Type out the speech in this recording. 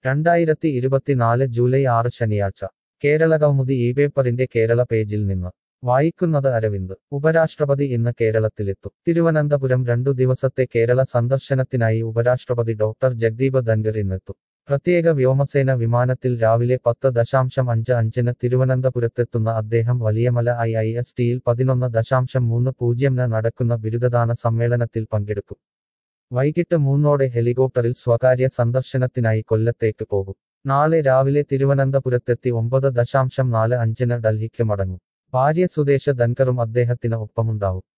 രണ്ടായിരത്തി ഇരുപത്തിനാല് ജൂലൈ ആറ് ശനിയാഴ്ച കേരള കൗമുദി ഈ പേപ്പറിന്റെ കേരള പേജിൽ നിന്ന് വായിക്കുന്നത് അരവിന്ദ് ഉപരാഷ്ട്രപതി ഇന്ന് കേരളത്തിലെത്തും തിരുവനന്തപുരം രണ്ടു ദിവസത്തെ കേരള സന്ദർശനത്തിനായി ഉപരാഷ്ട്രപതി ഡോക്ടർ ജഗ്ദീപ് ധൻഖർ ഇന്നെത്തും പ്രത്യേക വ്യോമസേന വിമാനത്തിൽ രാവിലെ പത്ത് ദശാംശം അഞ്ച് അഞ്ചിന് തിരുവനന്തപുരത്തെത്തുന്ന അദ്ദേഹം വലിയമല ഐ ഐ എസ് ടിയിൽ പതിനൊന്ന് ദശാംശം മൂന്ന് പൂജ്യംന് നടക്കുന്ന ബിരുദദാന സമ്മേളനത്തിൽ പങ്കെടുക്കും വൈകിട്ട് മൂന്നോടെ ഹെലികോപ്റ്ററിൽ സ്വകാര്യ സന്ദർശനത്തിനായി കൊല്ലത്തേക്ക് പോകും നാളെ രാവിലെ തിരുവനന്തപുരത്തെത്തി ഒമ്പത് ദശാംശം നാല് അഞ്ചിന് ഡൽഹിക്ക് മടങ്ങും ഭാര്യ സുദേശ ധൻകറും അദ്ദേഹത്തിന് ഒപ്പമുണ്ടാവും